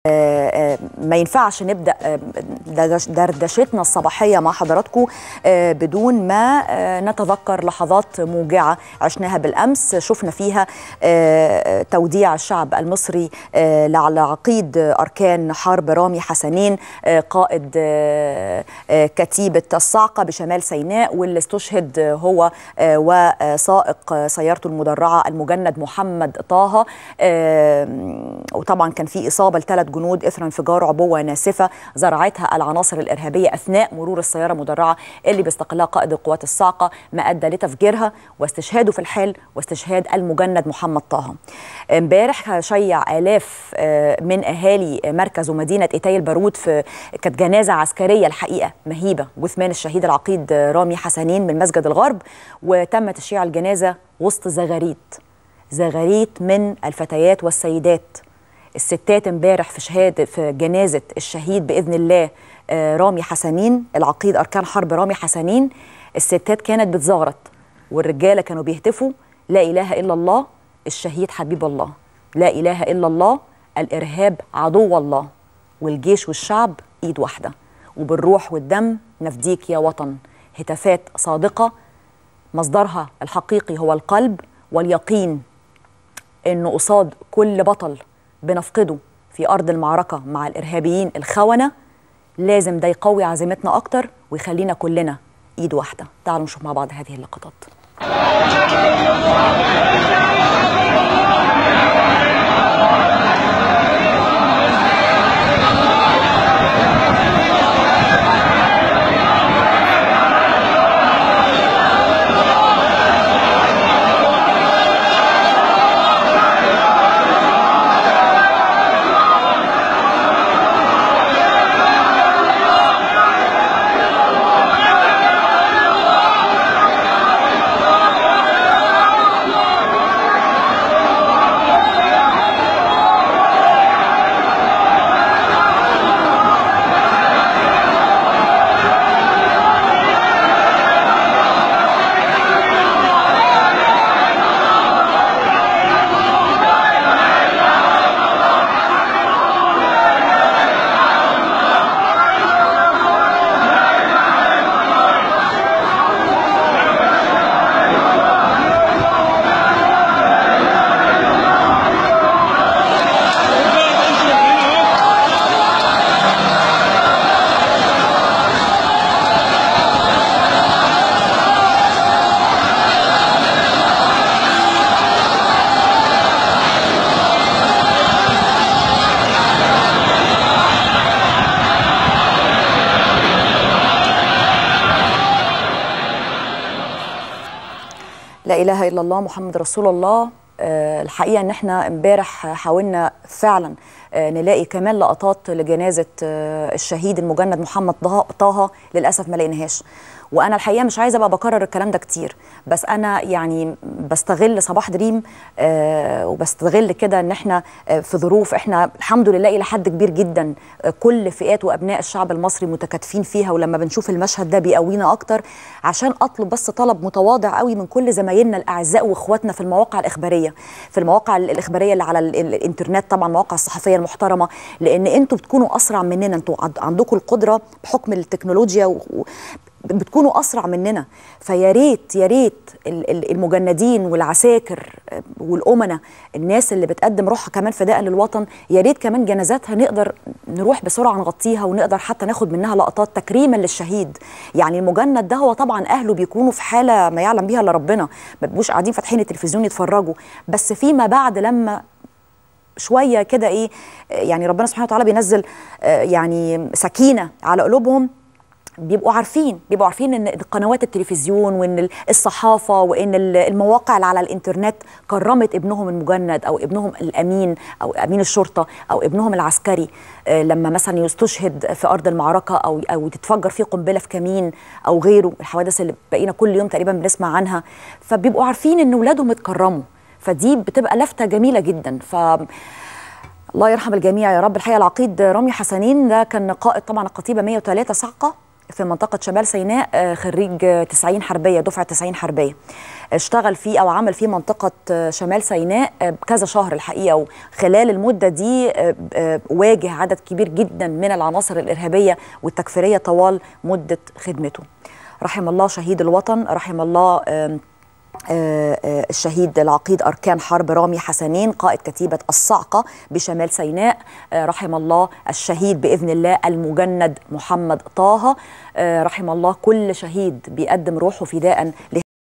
ما ينفعش نبدا دردشتنا الصباحيه مع حضراتكم بدون ما نتذكر لحظات موجعه عشناها بالامس شفنا فيها توديع الشعب المصري لعقيد اركان حرب رامي حسنين قائد كتيبه الصاعقه بشمال سيناء واللي استشهد هو وسائق سيارته المدرعه المجند محمد طه وطبعا كان في اصابه لثلاث جنود اثر انفجار عبوه ناسفه زرعتها العناصر الارهابيه اثناء مرور السياره المدرعه اللي بيستقلها قائد القوات الصاعقه ما ادى لتفجيرها واستشهاده في الحال واستشهاد المجند محمد طه. امبارح شيع الاف من اهالي مركز ومدينه ايتاي البارود في كانت جنازه عسكريه الحقيقه مهيبه جثمان الشهيد العقيد رامي حسنين من مسجد الغرب وتم تشييع الجنازه وسط زغاريت زغاريت من الفتيات والسيدات الستات امبارح في شهاده في جنازه الشهيد باذن الله رامي حسنين العقيد اركان حرب رامي حسنين الستات كانت بتزغرط والرجاله كانوا بيهتفوا لا اله الا الله الشهيد حبيب الله لا اله الا الله الارهاب عدو الله والجيش والشعب ايد واحده وبالروح والدم نفديك يا وطن هتافات صادقه مصدرها الحقيقي هو القلب واليقين انه قصاد كل بطل بنفقده في أرض المعركة مع الإرهابيين الخونة لازم ده يقوي عزيمتنا أكتر ويخلينا كلنا إيد واحدة تعالوا نشوف مع بعض هذه اللقطات لا اله الا الله محمد رسول الله أه الحقيقه ان احنا امبارح حاولنا فعلا أه نلاقي كمان لقطات لجنازه أه الشهيد المجند محمد طه للاسف ما لقيناهاش وانا الحقيقه مش عايزه ابقى بكرر الكلام ده كتير بس انا يعني بستغل صباح دريم آه وبستغل كده ان احنا آه في ظروف احنا الحمد لله الى حد كبير جدا آه كل فئات وابناء الشعب المصري متكاتفين فيها ولما بنشوف المشهد ده بيقوينا اكتر عشان اطلب بس طلب متواضع قوي من كل زمايلنا الاعزاء واخواتنا في المواقع الاخباريه في المواقع الاخباريه اللي على الانترنت طبعا المواقع الصحفيه المحترمه لان انتوا بتكونوا اسرع مننا انتوا عندكم القدره بحكم التكنولوجيا و بتكونوا اسرع مننا فيا ريت يا ريت المجندين والعساكر والامناء الناس اللي بتقدم روحها كمان فداء للوطن يا ريت كمان جنازاتها نقدر نروح بسرعه نغطيها ونقدر حتى ناخد منها لقطات تكريما للشهيد يعني المجند ده هو طبعا اهله بيكونوا في حاله ما يعلم بيها الا ربنا ما بيبقوش قاعدين فاتحين التلفزيون يتفرجوا بس فيما بعد لما شويه كده ايه يعني ربنا سبحانه وتعالى بينزل يعني سكينه على قلوبهم بيبقوا عارفين بيبقوا عارفين ان قنوات التلفزيون وان الصحافه وان المواقع اللي على الانترنت كرمت ابنهم المجند او ابنهم الامين او امين الشرطه او ابنهم العسكري لما مثلا يستشهد في ارض المعركه او او تتفجر فيه قنبله في كمين او غيره الحوادث اللي بقينا كل يوم تقريبا بنسمع عنها فبيبقوا عارفين ان اولادهم اتكرموا فدي بتبقى لفته جميله جدا ف الله يرحم الجميع يا رب الحقيقه العقيد رامي حسنين ده كان قائد طبعا القطيبه 103 صعقه في منطقة شمال سيناء آه، خريج آه، 90 حربية دفعة 90 حربية اشتغل فيه أو عمل في منطقة آه، شمال سيناء آه، كذا شهر الحقيقة وخلال المدة دي آه، آه، واجه عدد كبير جدا من العناصر الإرهابية والتكفيرية طوال مدة خدمته رحم الله شهيد الوطن رحم الله آم، آه، آه، الشهيد العقيد أركان حرب رامي حسنين قائد كتيبة الصعقة بشمال سيناء آه، رحم الله الشهيد بإذن الله المجند محمد طه آه، رحم الله كل شهيد بيقدم روحه فداء لهذا